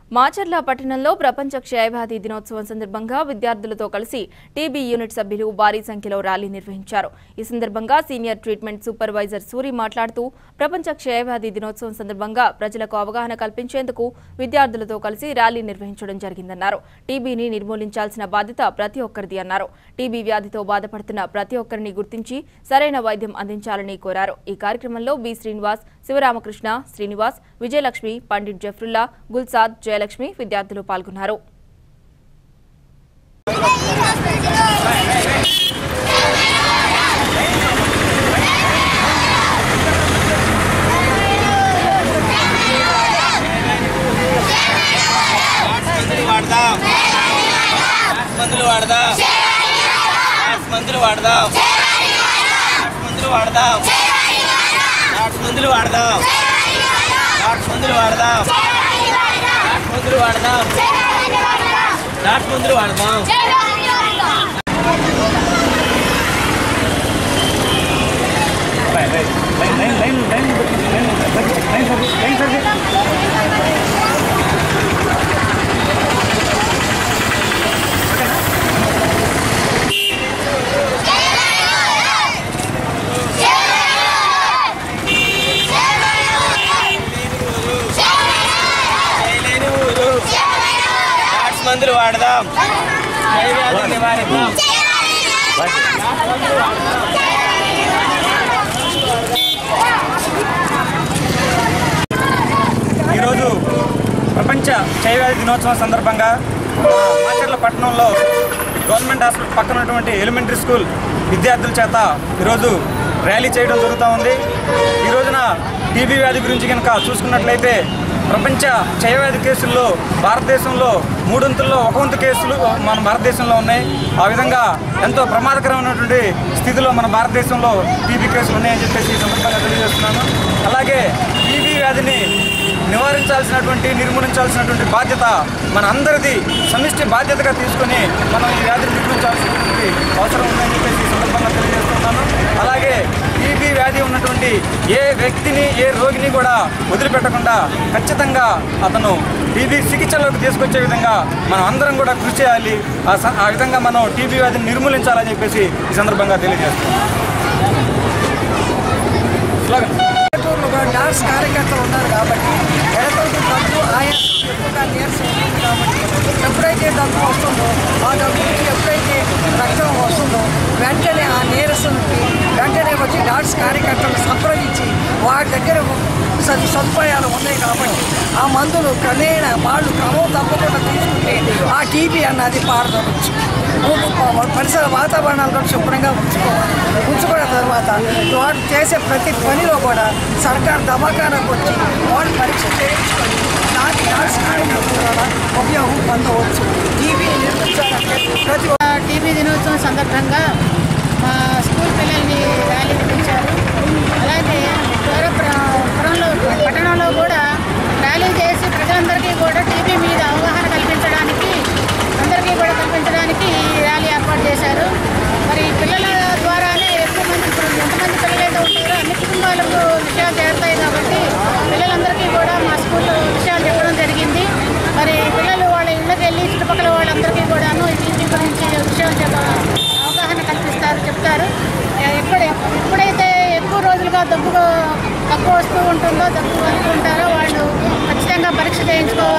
మాచర్ల పట్టణంలో ప్రపంచ క్షయవ్యాధి దినోత్సవం సందర్భంగా విద్యార్థులతో కలిసి టీబీ యూనిట్ సభ్యులు భారీ సంఖ్యలో ర్యాలీ నిర్వహించారు ఈ సందర్భంగా సీనియర్ ట్రీట్మెంట్ సూపర్వైజర్ సూరి మాట్లాడుతూ ప్రపంచ క్షయవ్యాధి దినోత్సవం సందర్భంగా ప్రజలకు అవగాహన కల్పించేందుకు విద్యార్థులతో కలిసి ర్యాలీ నిర్వహించడం జరిగిందన్నారు టీబీని నిర్మూలించాల్సిన బాధ్యత ప్రతి ఒక్కరిది అన్నారు టీబీ వ్యాధితో బాధపడుతున్న ప్రతి ఒక్కరిని గుర్తించి సరైన వైద్యం అందించాలని కోరారు ఈ కార్యక్రమంలో బి శ్రీనివాస్ శివరామకృష్ణ శ్రీనివాస్ విజయలక్ష్మి పండిట్ జఫ్రుల్లా గుల్సాద్ జయలక్ష్మి విద్యార్థులు పాల్గొన్నారు మందులు వాడదాం మందులు వాడదాం మందులు వాడదాం మందులు వాడదాం మందులు వాడదాం మందులు వాడదాం మందులు వాడదాం మందులు వాడదాం చేయలేని ఊరు డాట్స్ మందులు వాడదాం క్షయవ్యాధి నివారిద్దాం ఈరోజు ప్రపంచ క్షయవ్యాధి దినోత్సవం సందర్భంగా ఆ, మాచర్ల పట్టణంలో గవర్నమెంట్ హాస్పిటల్ పక్కన ఉన్నటువంటి ఎలిమెంటరీ స్కూల్ విద్యార్థుల చేత ఈరోజు ర్యాలీ చేయడం జరుగుతూ ఉంది ఈ రోజున టీబీ వ్యాధి గురించి కనుక చూసుకున్నట్లయితే ప్రపంచ క్షయవ్యాధి కేసుల్లో భారతదేశంలో మూడొంతుల్లో ఒక వంతు కేసులు మన భారతదేశంలో ఉన్నాయి ఆ విధంగా ఎంతో ప్రమాదకరమైనటువంటి స్థితిలో మన భారతదేశంలో టీబీ కేసులు ఉన్నాయని చెప్పేసి ఈ సందర్భంగా తెలియజేస్తున్నాను అలాగే టీబీ వ్యాధిని నివారించాల్సినటువంటి నిర్మూలించాల్సినటువంటి బాధ్యత మన అందరిది సమిష్టి బాధ్యతగా తీసుకొని మనం ఈ వ్యాధిని నిర్మించాల్సినటువంటి అవసరం ఉందని చెప్పేసి ఈ సందర్భంగా తెలియజేస్తున్నాను అలాగే టీబీ వ్యాధి ఉన్నటువంటి ఏ వ్యక్తిని ఏ రోగిని కూడా వదిలిపెట్టకుండా ఖచ్చితంగా అతను టీబీ చికిత్సలోకి తీసుకొచ్చే విధంగా మనం అందరం కూడా కృషి చేయాలి ఆ స- ఆ విధంగా మనం టీబీ వ్యాధిని నిర్మూలించాలని చెప్పేసి ఈ సందర్భంగా తెలియజేస్తున్నాం స్లోగన్. పల్లెటూరులో డాన్స్ కార్యకర్తలు ఉన్నారు కాబట్టి ఎడతలకు దగ్గు ఆయాసం ఎక్కువగా నీరసం ఉంటుంది కాబట్టి ఎప్పుడైతే దగ్గు వస్తుందో ఆ దగ్గుకి ఎప్పుడైతే రక్తం వస్తుందో వెంటనే ఆ నీరసంకి వెంటనే వచ్చి డాన్స్ కార్యకర్తలు సంప్రదించి వాటి దగ్గర సదు సదుపాయాలు ఉన్నాయి కాబట్టి ఆ మందులు క్రమేణా వాళ్ళు క్రమం తప్పకుండా తీసుకుంటే ఆ టీబీ అన్నది పారదొరచ్చు పరిసర వాతావరణాలు కూడా శుభ్రంగా ఉంచుకోవాలి ఉంచుకున్న తర్వాత వాడు చేసే ప్రతి పనిలో కూడా సర్కార్ దవాఖానకు వచ్చి వాడు పరీక్ష చేయించుకొని దాని డాన్స్ కార్యక్రమం ద్వారా ఉపయోగం పొందవచ్చు టీవీ నిర్మించాలంటే ప్రతి ఒక్క టీబీ దినోత్సవం సందర్భంగా మా స్కూల్ పిల్లల్ని ర్యాలీ నిర్వహించారు అలాగే దూర ప్ర- పురంలో పట్టణంలో కూడా ర్యాలీ చేసి ప్రజలందరికీ కూడా టీబీ మీద అవగాహన కల్పించడానికి అందరికీ కూడా కల్పించడానికి ఈ ర్యాలీ ఏర్పాటు చేశారు మరి పిల్లల ద్వారానే ఎక్కువ మంది ఇప్పుడు ఎంతమంది పిల్లలైతే ఉంటారో అన్ని కుటుంబాలకు విషయాలు చేరుతాయి కాబట్టి పిల్లలందరికీ కూడా మా స్కూల్లో విషయాలు చెప్పడం జరిగింది మరి పిల్లలు వాళ్ళ ఇళ్ళకి వెళ్ళి చుట్టుపక్కల వాళ్ళందరికీ కూడాను ఈ టీబీ గురించి విషయాలు చెప్ప అవగాహన కల్పిస్తారు చెప్తారు ఎప్పుడు ఎప్పుడైతే ఎక్కువ రోజులుగా దగ్గు తక్కువ వస్తూ ఉంటుందో దగ్గు వస్తూ ఉంటారో వాళ్ళు ఖచ్చితంగా పరీక్ష చేయించుకోవాలి